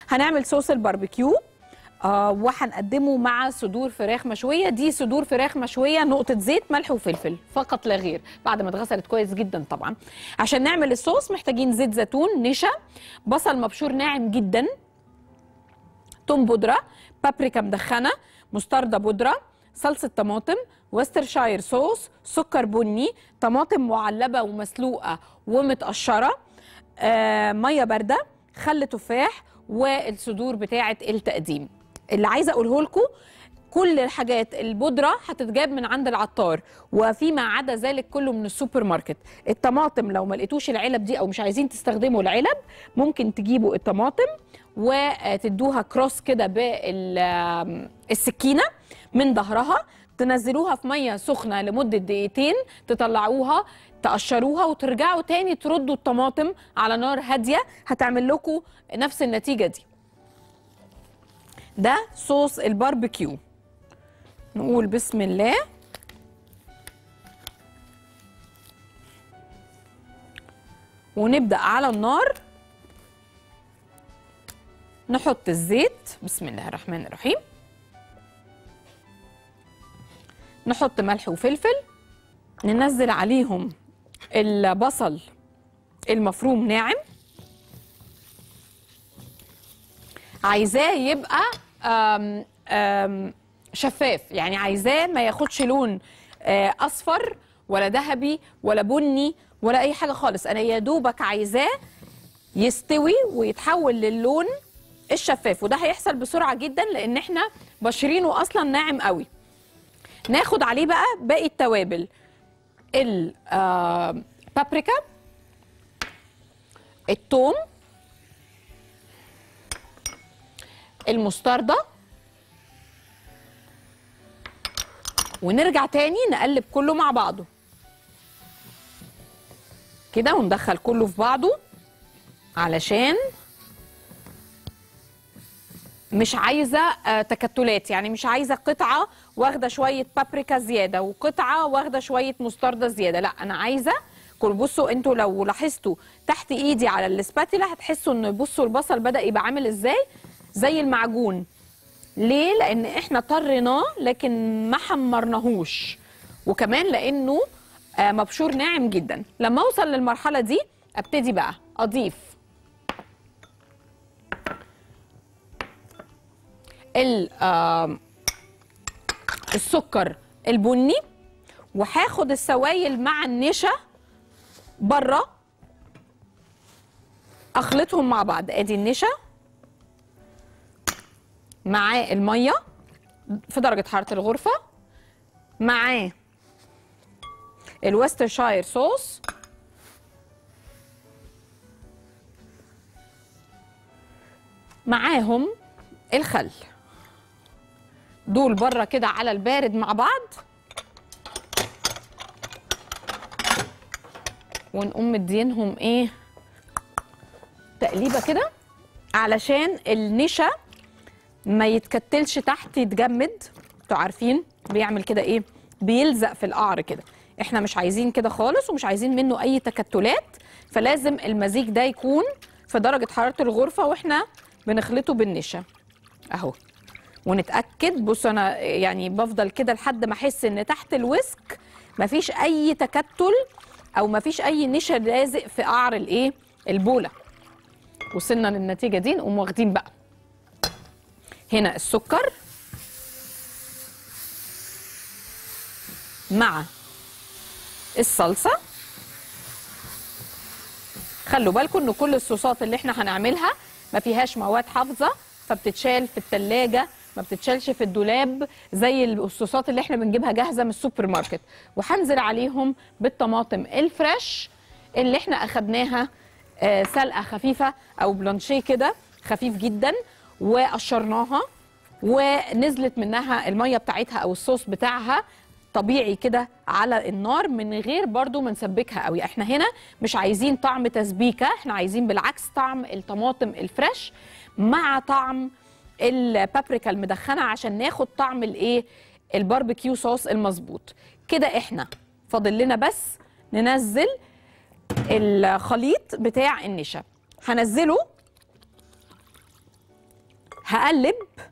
هنعمل صوص الباربيكيو آه وهنقدمه مع صدور فراخ مشويه دي صدور فراخ مشويه نقطه زيت ملح وفلفل فقط لا غير بعد ما اتغسلت كويس جدا طبعا عشان نعمل الصوص محتاجين زيت زيتون نشا بصل مبشور ناعم جدا توم بودره بابريكا مدخنه مستردة بودره صلصه طماطم وسترشاير صوص سكر بني طماطم معلبه ومسلوقه ومتقشره آه، ميه بارده خل تفاح والصدور بتاعه التقديم اللي عايزه اقوله لكم كل الحاجات البودره هتتجاب من عند العطار وفيما عدا ذلك كله من السوبر ماركت الطماطم لو ما لقيتوش العلب دي او مش عايزين تستخدموا العلب ممكن تجيبوا الطماطم وتدوها كروس كده بالسكينه من ظهرها تنزلوها في ميه سخنه لمده دقيقتين تطلعوها تقشروها وترجعوا تاني تردوا الطماطم على نار هاديه هتعمل لكم نفس النتيجه دي ده صوص الباربيكيو نقول بسم الله ونبدأ على النار نحط الزيت بسم الله الرحمن الرحيم نحط ملح وفلفل ننزل عليهم البصل المفروم ناعم عايزاه يبقى آم آم شفاف يعني عايزاه ما ياخدش لون آه، اصفر ولا ذهبي ولا بني ولا اي حاجه خالص انا يا دوبك عايزاه يستوي ويتحول للون الشفاف وده هيحصل بسرعه جدا لان احنا بشرينه اصلا ناعم قوي ناخد عليه بقى باقي التوابل البابريكا الثوم المستردة ونرجع تاني نقلب كله مع بعضه كده وندخل كله في بعضه علشان مش عايزه آه، تكتلات يعني مش عايزه قطعه واخده شويه بابريكا زياده وقطعه واخده شويه مستردة زياده لا انا عايزه كل بصوا انتوا لو لاحظتوا تحت ايدي على الاسباتيلا هتحسوا ان بصوا البصل بدا يبقى عامل ازاي زي المعجون ليه لان احنا طريناه لكن ما حمرناهوش وكمان لانه آه، مبشور ناعم جدا لما اوصل للمرحله دي ابتدي بقى اضيف ال- آم، السكر البني وهاخد السوائل مع النشا بره اخلطهم مع بعض ادي النشا معاه الميه في درجه حراره الغرفه معاه الوسترشاير صوص معاهم الخل دول بره كده على البارد مع بعض ونقوم مدينهم ايه تقليبه كده علشان النشا ما يتكتلش تحت يتجمد انتوا عارفين بيعمل كده ايه بيلزق في القعر كده احنا مش عايزين كده خالص ومش عايزين منه اي تكتلات فلازم المزيج ده يكون في درجه حراره الغرفه واحنا بنخلطه بالنشا اهو ونتاكد بصوا انا يعني بفضل كده لحد ما احس ان تحت الويسك مفيش اي تكتل او مفيش اي نشا لازق في قعر الايه البوله وصلنا للنتيجه دي نقوم واخدين بقى هنا السكر مع الصلصه خلوا بالكم ان كل الصوصات اللي احنا هنعملها ما فيهاش مواد حافظه فبتتشال في التلاجة ما بتتشالش في الدولاب زي الصوصات اللي احنا بنجيبها جاهزه من السوبر ماركت وهنزل عليهم بالطماطم الفريش اللي احنا اخدناها آه، سلقه خفيفه او بلانشيه كده خفيف جدا وقشرناها ونزلت منها الميه بتاعتها او الصوص بتاعها طبيعي كده على النار من غير برضو ما نسبكها قوي احنا هنا مش عايزين طعم تسبيكه احنا عايزين بالعكس طعم الطماطم الفريش مع طعم البابريكا المدخنه عشان ناخد طعم الايه الباربيكيو صوص المظبوط كده احنا فاضل لنا بس ننزل الخليط بتاع النشا هنزله هقلب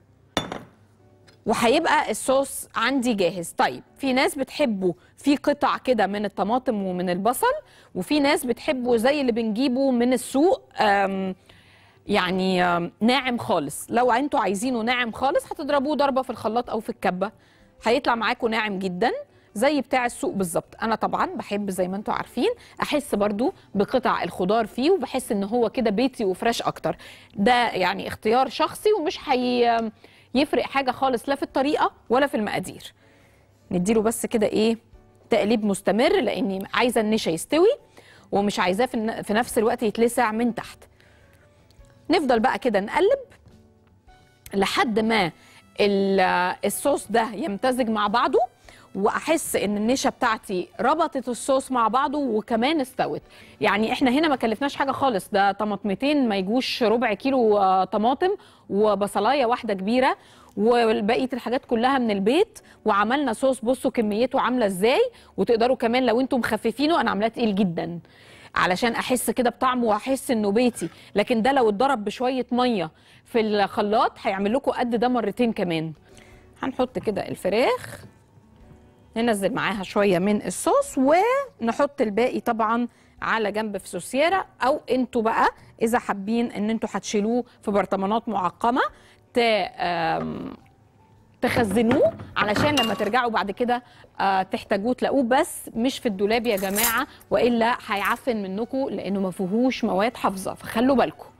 وهيبقى الصوص عندي جاهز طيب في ناس بتحبه في قطع كده من الطماطم ومن البصل وفي ناس بتحبه زي اللي بنجيبه من السوق أم يعني أم، ناعم خالص لو انتوا عايزينه ناعم خالص هتضربوه ضربه في الخلاط او في الكبه هيطلع معاكم ناعم جدا زي بتاع السوق بالظبط انا طبعا بحب زي ما انتوا عارفين احس برضو بقطع الخضار فيه وبحس ان هو كده بيتي وفريش اكتر ده يعني اختيار شخصي ومش هي يفرق حاجه خالص لا في الطريقه ولا في المقادير نديله بس كده ايه تقليب مستمر لاني عايزه النشا يستوي ومش عايزاه في الن- في نفس الوقت يتلسع من تحت نفضل بقى كده نقلب لحد ما ال- الصوص ده يمتزج مع بعضه واحس ان النشا بتاعتي ربطت الصوص مع بعضه وكمان استوت يعني احنا هنا ما كلفناش حاجه خالص ده طماطمتين ما يجوش ربع كيلو آه، طماطم وبصلايه واحده كبيره وبقيه الحاجات كلها من البيت وعملنا صوص بصوا كميته عامله ازاي وتقدروا كمان لو انتم مخففينه انا عاملاه تقيل جدا علشان احس كده بطعمه واحس انه بيتي لكن ده لو اتضرب بشويه ميه في الخلاط هيعمل لكم قد ده مرتين كمان هنحط كده الفراخ ننزل معاها شويه من الصوص ونحط الباقي طبعا على جنب في سوسيرة او انتوا بقى اذا حابين ان انتوا هتشيلوه في برطمانات معقمه ت آم، تخزنوه علشان لما ترجعوا بعد كده آه، تحتاجوه تلاقوه بس مش في الدولاب يا جماعه والا هيعفن منكم لانه ما فيهوش مواد حافظه فخلوا بالكم